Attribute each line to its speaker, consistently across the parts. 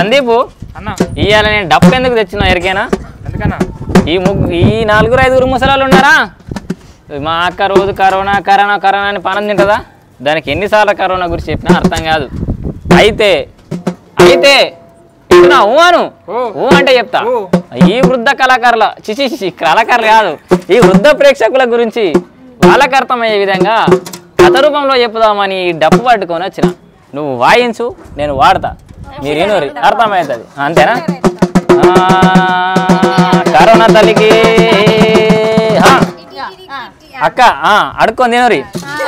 Speaker 1: సందీపు
Speaker 2: అన్న
Speaker 1: ఇవాళ నేను డప్పు ఎందుకు తెచ్చినా ఎరికేనా
Speaker 2: ఎందుకన్నా
Speaker 1: ఈ ముగ్గు ఈ నలుగురు ఐదుగురు ముసలాళ్ళు ఉన్నారా మా అక్క రోజు కరోనా కరోనా కరోనా అని పనం తింటుందా దానికి ఎన్నిసార్లు కరోనా గురించి చెప్పినా అర్థం కాదు అయితే అయితే చెప్తున్నా ఊ అను
Speaker 2: ఓ.
Speaker 1: ఊ అంటే చెప్తా
Speaker 2: ఓ.
Speaker 1: ఈ వృద్ధ కళాకారుల చిచి చిచి కళాకారులు కాదు ఈ వృద్ధ ప్రేక్షకుల గురించి వాళ్ళకి అర్థమయ్యే విధంగా కథ రూపంలో చెప్పుదామని ఈ డప్పు పట్టుకొని వచ్చిన నువ్వు వాయించు నేను వాడతా మీరు ఏనోరి అర్థమవుతుంది అంతేనా ఆ, కరోనా తల్లికి ఆ, అక్క ఆ, అడుక్కొని తినోరి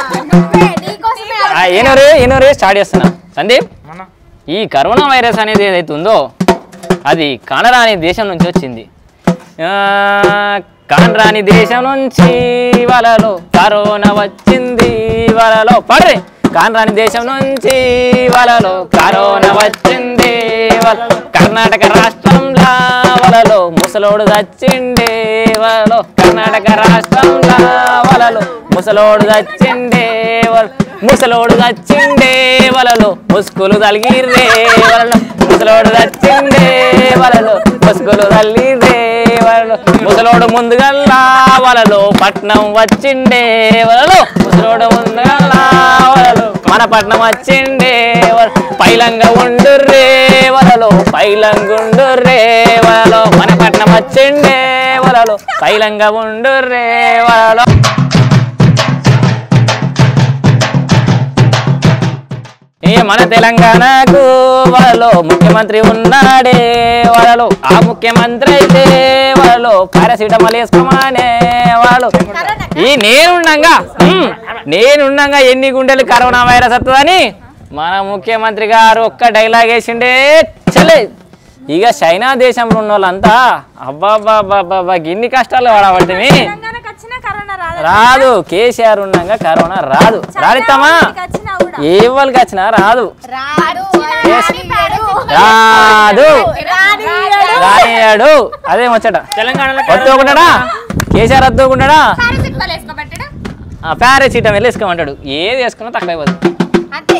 Speaker 1: ఆ, ఏనోరి ఏనోరి స్టార్ట్ చేస్తున్నా సందీప్
Speaker 2: మన
Speaker 1: ఈ కరోనా వైరస్ అనేది ఏదైతే ఉందో అది కానరాని దేశం నుంచి వచ్చింది ఆ, కానరాని దేశం నుంచి వలలో కరోనా వచ్చింది వలలో పడరే కానరాని దేశం నుంచి వలలో కరోనా వచ్చింది వల- కర్ణాటక రాష్ట్రంలో వలలో ముసలోడు చచ్చిండే వలలో కర్ణాటక రాష్ట్రంలో వలలో ముసలోడు చచ్చిండే వల- ముసలోడు చచ్చిండే వలలో ముసుగులు తలిగిర్రే వలలో ముసలోడు చచ్చిండే వలలో ముసుగులు తల్లిర్రే వలలో ముసలోడు ముందుగల్లా వలలో పట్నం వచ్చిండే వలలో ముసలోడు ముందుగల్లా వలలో మన పట్నం వచ్చిండే వల- పైలంగా ఉండుర్రే వలలో పైలంగుండుర్రే వలలో మన పట్నం వచ్చిండే వలలో పైలంగా ఉండుర్రే వలలో ఈ మన తెలంగాణకు వాళ్ళలో ముఖ్యమంత్రి ఉన్నాడే వాళ్ళలో ఆ ముఖ్యమంత్రి అయితే వాళ్ళలో పారాసిటమాల్ వేసుకోమనే వాళ్ళు ఈ నేనుండగా ఉమ్, నేనుండగా ఎన్ని గుండెలు కరోనా వైరస్ వస్తుందని మన ముఖ్యమంత్రి గారు ఒక్క డైలాగ్ వేసిండే చలే ఇక చైనా దేశంలో ఉన్న వాళ్ళంతా అబ్బాబ్బాబ్బాబ్బా ఇన్ని కష్టాలు పడబడుతుంది
Speaker 3: తెలంగాణకు వచ్చిన కరోనా రాదు
Speaker 1: రాదు కేసీఆర్ ఉండగా కరోనా రాదు రాడిస్తామా
Speaker 3: వచ్చినా కూడా
Speaker 1: ఏ వాళ్ళకి వచ్చినా రాదు
Speaker 3: రాడు
Speaker 1: Yes. రాదు
Speaker 3: రానియ్యడు.
Speaker 1: రానియాడు అదే వచ్చట
Speaker 2: తెలంగాణలో
Speaker 1: వద్దుకుంటాడా కేసీఆర్ వద్దుకుంటాడా
Speaker 3: పారాసిటమాల్ వేసుకోబెట్టడు
Speaker 1: పారాసీటం వెళ్ళి వేసుకోమంటాడు ఏది వేసుకున్నా తక్కువ అయిపోతుంది
Speaker 3: అంతే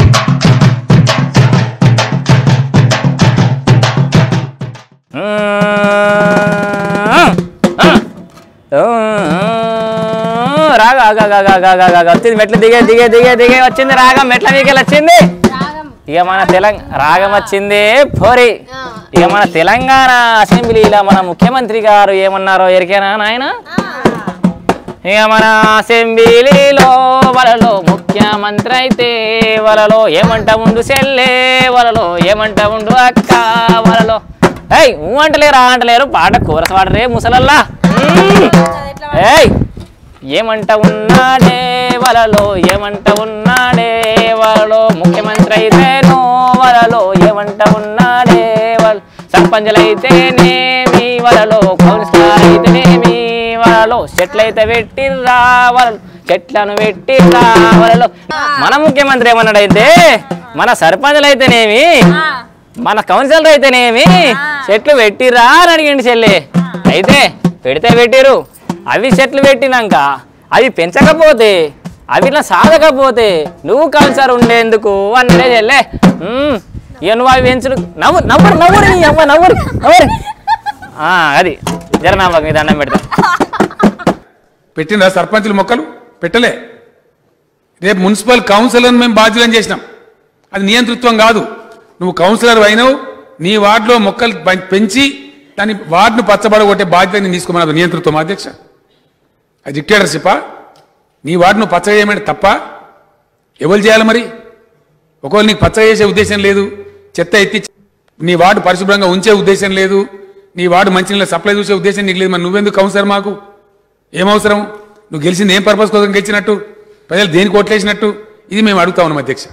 Speaker 1: రాగా ఆగా, ఆగా, ఆగా, ఆగా, ఆగా, ఆగా. వచ్చింది మెట్లు దిగే దిగే దిగే దిగే వచ్చింది రాగం మెట్ల మీకెళ్ళి వచ్చింది ఇక మన తెలంగాణ రాగం వచ్చింది పోరి ఇక మన తెలంగాణ అసెంబ్లీలో మన ముఖ్యమంత్రి గారు ఏమన్నారో ఎరికేనా నాయన ఇక మన అసెంబ్లీలో వలలో ముఖ్యమంత్రి అయితే వలలో ఏమంట ఉండు సెల్లే వలలో ఏమంట ఉండు అక్క వలలో ఏయ్ ఊ అంటలేరు ఆ అంటలేరు పాట కోరస పాడరే ముసలల్లా మ్మ్. ఏయ్ ఏమంట ఉన్నాడే వలలో ఏమంట ఉన్నాడే వలలో ముఖ్యమంత్రి అయితేనో వలలో ఏమంట ఉన్నాడే వల సర్పంచులైతేనేమి వలలో కౌన్సిలర్ అయితేనేమి వలలో చెట్లయితే పెట్టిర్రా వలలో చెట్లను పెట్టిర్రా వలలో మన ముఖ్యమంత్రి ఏమన్నాడైతే మన సర్పంచులు అయితేనేమి మన కౌన్సిలర్ అయితేనేమి చెట్లు పెట్టిర్రా అని అడిగిండి చెల్లి అయితే పెడితే పెట్టిరు అవి చెట్లు పెట్టినాక అవి పెంచకపోతే అవి ఇట్లా సాధకపోతే నువ్వు కౌన్సిలర్ ఉండేందుకు అన్నదే చెల్లే ఉమ్, ఇక నువ్వు అవి పెంచుడు నవ్వు నవ్వురు నవ్వురు నీ అమ్మ నవ్వురు నవ్వురు ఆ, అది జరనాబాకు మీ దండం పెడతా
Speaker 4: పెట్టిన సర్పంచుల మొక్కలు పెట్టలే రేపు మున్సిపల్ కౌన్సిలర్ మేము బాధ్యులను చేసినాం అది నియంతృత్వం కాదు నువ్వు కౌన్సిలర్ అయినావు నీ వార్డులో మొక్కలు పెం- పెంచి దాని వార్డును పచ్చబడగొట్టే బాధ్యత నేను తీసుకోమన్నది నియంతృత్వం అధ్యక్ష అది డిక్టేటర్షిప్పా నీ వార్డును పచ్చగా చేయమంటే తప్ప ఎవరు చేయాలి మరి ఒకవేళ నీకు పచ్చగా చేసే ఉద్దేశం లేదు చెత్త ఎత్తి నీ వార్డు పరిశుభ్రంగా ఉంచే ఉద్దేశం లేదు నీ వార్డు మంచినీళ్ళ సప్లై చూసే ఉద్దేశం నీకు లేదు మరి నువ్వెందుకు కౌన్సిలర్ మాకు ఏమవసరం నువ్వు గెలిచింది ఏం పర్పస్ కోసం గెలిచినట్టు ప్రజలు దేనికి ఓట్లేసినట్టు ఇది మేము అడుగుతా ఉన్నాం అధ్యక్ష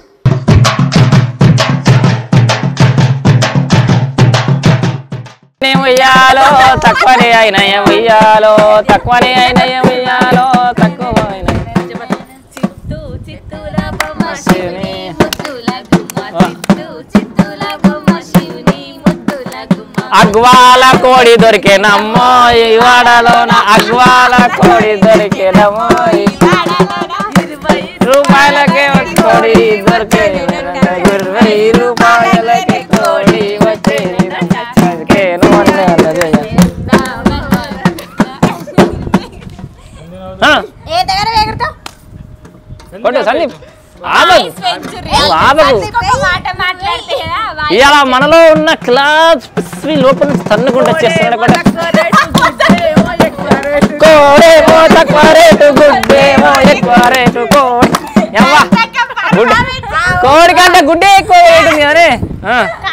Speaker 1: నేను ఉయ్యాలో తక్కువనే అయినాయ ఉయ్యాలో తక్కువనే అయినాయ ఉయ్యాలో తక్కువ
Speaker 3: చిత్తూ చిత్తూల బొమ్మ శివుని ముద్దుల గుమ్మ చిత్తూ చిత్తూల బొమ్మ శివుని ముద్దుల గుమ్మ
Speaker 1: అగ్వాల కోడి దొరికేనమ్మో ఈ వాడలోన అగ్వాల కోడి దొరికేనమ్మో ఈ
Speaker 3: ఇరవై
Speaker 1: రూపాయలకే ఒక కోడి దొరికే ఇరవై రూపాయలకే కోడి వచ్చి కొట్టు సందీప్ ఆగదు
Speaker 3: వాయిస్ పెంచుర్రి.
Speaker 1: నువ్వు ఆగదు.
Speaker 3: ఇంకొక మాట మాట్లాడితే కదా, వాయిస్
Speaker 1: ఇలా మనలో ఉన్న క్లాస్ పిస్వి లోపల నుంచి తన్నుకుంటూ వచ్చేస్తున్నాడు కూడా కోడేమో తక్కువ రేటు గుడ్డేమో ఎక్కువ రేటు కోడి ఎవ్వ గుడ్డ కోడి కంటే గుడ్డే ఎక్కువ రేటు ఉంది అరే ఆ.